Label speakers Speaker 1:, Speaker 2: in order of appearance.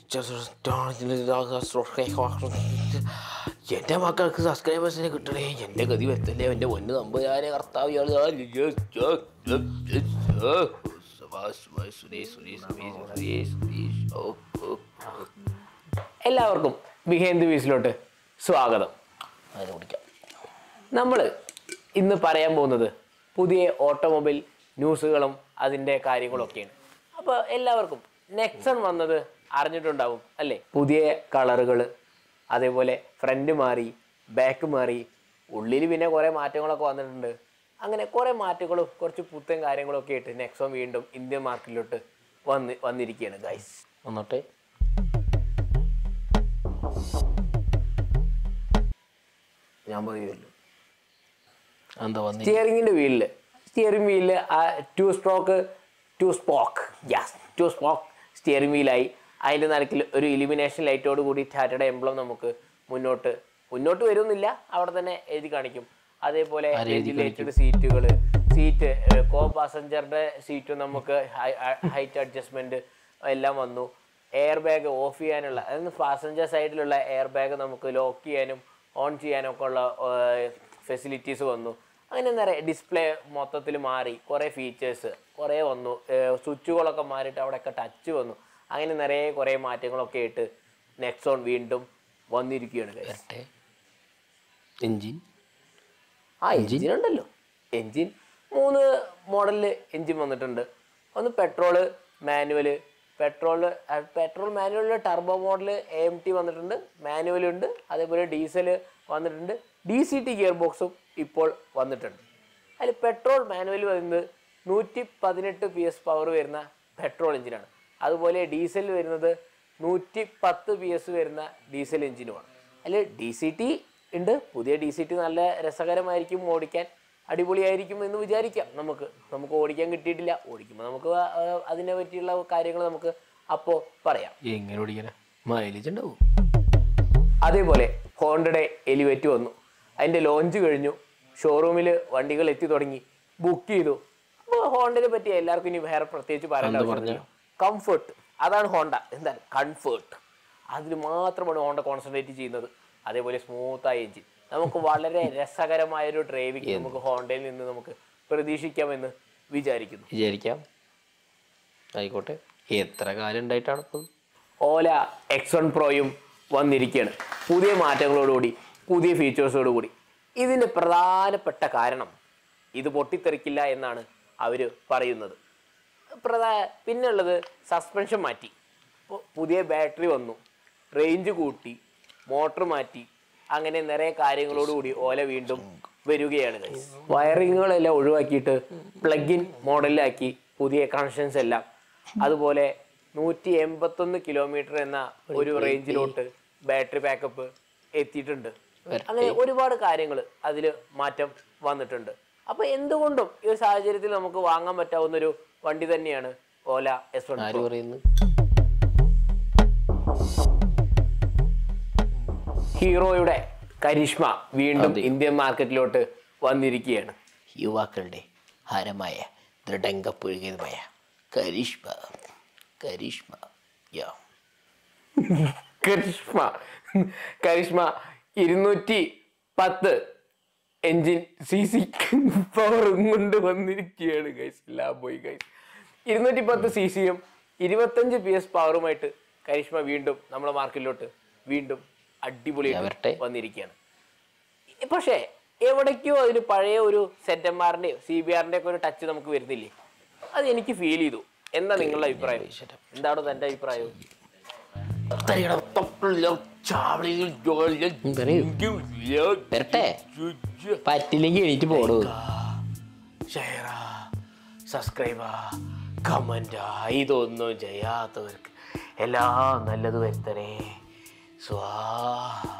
Speaker 1: എൻ്റെ മക്കൾക്ക് സബ്സ്ക്രൈബേഴ്സിനെ കിട്ടണേ എൻ്റെ ഗതി വരുത്തല്ലേ എൻ്റെ പൊന്ന് നമ്പുകാരെ കർത്താവ് ഇയാൾ
Speaker 2: എല്ലാവർക്കും ബിഹൈൻഡ് ദി വീസിലോട്ട് സ്വാഗതം
Speaker 1: അതിന് കുടിക്കാം
Speaker 2: നമ്മൾ ഇന്ന് പറയാൻ പോകുന്നത് പുതിയ ഓട്ടോമൊബൈൽ ന്യൂസുകളും അതിൻ്റെ കാര്യങ്ങളൊക്കെയാണ് അപ്പോൾ എല്ലാവർക്കും നെക്സൺ വന്നത് അറിഞ്ഞിട്ടുണ്ടാവും അല്ലേ പുതിയ കളറുകൾ അതേപോലെ ഫ്രണ്ട് മാറി ബാക്ക് മാറി ഉള്ളിൽ പിന്നെ കുറേ മാറ്റങ്ങളൊക്കെ വന്നിട്ടുണ്ട് അങ്ങനെ കുറേ മാറ്റങ്ങളും കുറച്ച് പുത്തൻ കാര്യങ്ങളൊക്കെ ആയിട്ട് നെക്സോൺ വീണ്ടും ഇന്ത്യൻ മാർക്കറ്റിലോട്ട് വന്ന് വന്നിരിക്കുകയാണ് ഗൈസ്
Speaker 1: വന്നോട്ടെ
Speaker 2: ഞാൻ പറയുമല്ലോ
Speaker 1: എന്താ വന്നി
Speaker 2: സ്റ്റിയറിംഗിന്റെ വീലില് സ്റ്റിയറിംഗ് വീലില് ആ two stroke two spoke as two spoke steering വീലായി അതിൻ്റെ നടുക്കിൽ ഒരു ഇലിമിനേഷൻ ലൈറ്റോട് കൂടി ടാറ്റയുടെ എംബ്ലം നമുക്ക് മുന്നോട്ട് മുന്നോട്ട് വരുന്നില്ല അവിടെ തന്നെ എഴുതി കാണിക്കും അതേപോലെ വെന്റിലേറ്റഡ് സീറ്റുകൾ സീറ്റ് കോ പാസഞ്ചറുടെ സീറ്റും നമുക്ക് ഹൈറ്റ് അഡ്ജസ്റ്റ്മെന്റ് എല്ലാം വന്നു എയർ ബാഗ് ഓഫ് ചെയ്യാനുള്ള അതായത് പാസഞ്ചർ സൈഡിലുള്ള എയർ ബാഗ് നമുക്ക് ലോക്ക് ചെയ്യാനും ഓൺ ചെയ്യാനും ഒക്കെ ഉള്ള ഫെസിലിറ്റീസ് വന്നു അങ്ങനെ നിറയെ ഡിസ്പ്ലേ മൊത്തത്തിൽ മാറി കുറേ ഫീച്ചേഴ്സ് കുറേ വന്നു സ്വിച്ചുകളൊക്കെ മാറിയിട്ട് അവിടെയൊക്കെ ടച്ച് വന്നു അങ്ങനെ നിറയെ കുറേ മാറ്റങ്ങളൊക്കെ ആയിട്ട് നെക്സോൺ വീണ്ടും വന്നിരിക്കുകയാണ് guys.
Speaker 1: വരട്ടെ എഞ്ചിൻ
Speaker 2: ആ എഞ്ചിൻ ഉണ്ടല്ലോ എഞ്ചിൻ മൂന്ന് മോഡലിൽ എഞ്ചിൻ വന്നിട്ടുണ്ട് ഒന്ന് പെട്രോള് മാനുവൽ പെട്രോള് പെട്രോൾ മാനുവലിൽ turbo model A M T വന്നിട്ടുണ്ട് മാനുവൽ ഉണ്ട് അതേപോലെ ഡീസൽ വന്നിട്ടുണ്ട് ഡി സി ടി ഗിയർ ബോക്സും ഇപ്പോൾ വന്നിട്ടുണ്ട് അതിൽ പെട്രോൾ മാനുവൽ വരുന്നത് നൂറ്റി പതിനെട്ട് പി എസ് പവർ വരുന്ന പെട്രോൾ എഞ്ചിനാണ് അതുപോലെ ഡീസൽ വരുന്നത് നൂറ്റി പത്ത് പി എസ് വരുന്ന ഡീസൽ എഞ്ചിനുമാണ് അതിൽ ഡി സി ടി ഉണ്ട് പുതിയ ഡി സി ടി നല്ല രസകരമായിരിക്കും ഓടിക്കാൻ അടിപൊളിയായിരിക്കും എന്ന് വിചാരിക്കാം നമുക്ക് നമുക്ക് ഓടിക്കാൻ കിട്ടിയിട്ടില്ല ഓടിക്കുമ്പോൾ നമുക്ക് ആ, ആ, അതിനെ പറ്റിയുള്ള കാര്യങ്ങൾ നമുക്ക് അപ്പോൾ പറയാം
Speaker 1: എങ്ങനെ ഓടിക്കാനാ മൈലേജ് ഉണ്ടാവും
Speaker 2: അതേപോലെ ഹോണ്ടയുടെ എലിവേറ്റ് വന്നു അതിൻ്റെ ലോഞ്ച് കഴിഞ്ഞു ഷോറൂമിൽ വണ്ടികൾ എത്തി തുടങ്ങി ബുക്ക് ചെയ്തു അപ്പോൾ ഹോണ്ടയെ പറ്റി എല്ലാവർക്കും ഇനി വേറെ പ്രത്യേകിച്ച് പറയേണ്ട ആവശ്യമില്ല കംഫർട്ട് അതാണ് ഹോണ്ട എന്താണ് കംഫർട്ട് അതിൽ മാത്രമാണ് ഹോണ്ട കോൺസെൻട്രേറ്റ് ചെയ്യുന്നത് അതേപോലെ സ്മൂത്തായ എഞ്ചിൻ നമുക്ക് വളരെ രസകരമായ ഒരു ഡ്രൈവിംഗ് നമുക്ക് ഹോണ്ടയിൽ നിന്ന് നമുക്ക് പ്രതീക്ഷിക്കാമെന്ന് വിചാരിക്കുന്നു
Speaker 1: വിചാരിക്കാം ആയിക്കോട്ടെ എത്ര കാലം ഉണ്ടായിട്ടാണ് ഇപ്പം
Speaker 2: ഓല എക്സ് വൺ പ്രോയും വന്നിരിക്കുകയാണ് പുതിയ മാറ്റങ്ങളോടുകൂടി പുതിയ ഫീച്ചേഴ്സോടുകൂടി ഇതിൻ്റെ പ്രധാനപ്പെട്ട കാരണം ഇത് പൊട്ടിത്തെറിക്കില്ല എന്നാണ് അവർ പറയുന്നത് പ്രധാ പിന്നെ ഉള്ളത് സസ്പെൻഷൻ മാറ്റി ഇപ്പോൾ പുതിയ ബാറ്ററി വന്നു റേഞ്ച് കൂട്ടി മോട്ടർ മാറ്റി അങ്ങനെ നിറയെ കാര്യങ്ങളോടുകൂടി ഓല വീണ്ടും വരികയാണ് guys. വയറിങ്ങുകളെല്ലാം ഒഴിവാക്കിയിട്ട് പ്ലഗ്-ഇൻ മോഡലിലാക്കി പുതിയ കണക്ഷൻസ് എല്ലാം അതുപോലെ നൂറ്റി എൺപത്തൊന്ന് കിലോമീറ്റർ എന്ന ഒരു റേഞ്ചിലോട്ട് ബാറ്ററി ബാക്കപ്പ് എത്തിയിട്ടുണ്ട് അങ്ങനെ ഒരുപാട് കാര്യങ്ങൾ അതിൽ മാറ്റം വന്നിട്ടുണ്ട് അപ്പൊ എന്തുകൊണ്ടും ഈ ഒരു സാഹചര്യത്തിൽ നമുക്ക് വാങ്ങാൻ പറ്റാവുന്ന ഒരു വണ്ടി തന്നെയാണ് ഓല എസ് വൺ
Speaker 1: ആര് പറയുന്നു
Speaker 2: ഹീറോയുടെ കരിഷ്മ വീണ്ടും ഇന്ത്യൻ മാർക്കറ്റിലോട്ട് വന്നിരിക്കുകയാണ്
Speaker 1: യുവാക്കളുടെ ഹരമായ ദൃഢങ്കപ്പുഴുകിയതുമായ കരിഷ്മ കരിഷ്മ യാ
Speaker 2: കരിഷ്മ കരിഷ്മ ഇരുന്നൂറ്റി പത്ത് എഞ്ചിൻ സി സി പവറും കൊണ്ട് വന്നിരിക്കുകയാണ് ഗൈസ് എല്ലാം പോയി ഗൈസ് ഇരുന്നൂറ്റി പത്ത് സി സിയും ഇരുപത്തഞ്ച് പി എസ് പവറുമായിട്ട് കരിഷ്മ വീണ്ടും നമ്മുടെ മാർക്കറ്റിലോട്ട് വീണ്ടും അടിപൊളിയായിട്ട്
Speaker 1: വരട്ടെ.
Speaker 2: വന്നിരിക്കുകയാണ് പക്ഷേ എവിടേക്കോ അതിന് പഴയ ഒരു സെറ്റ് എം ആറിന്റെയോ സി ബി ആറിന്റെ ഒക്കെ ഒരു ടച്ച് നമുക്ക് വരുന്നില്ലേ അത് എനിക്ക് ഫീൽ ചെയ്തു എന്താ നിങ്ങളുടെ അഭിപ്രായം എന്താണ് തന്റെ അഭിപ്രായം
Speaker 1: വരട്ടെ പറ്റില്ലെങ്കിൽ എണീറ്റ് പോടൂ
Speaker 2: ഷെയറ സബ്സ്ക്രൈബ കമൻ്റ് ഇതൊന്നും ചെയ്യാത്തവർക്ക് എല്ലാം നല്ലത് വരുത്തണേ സ്വാ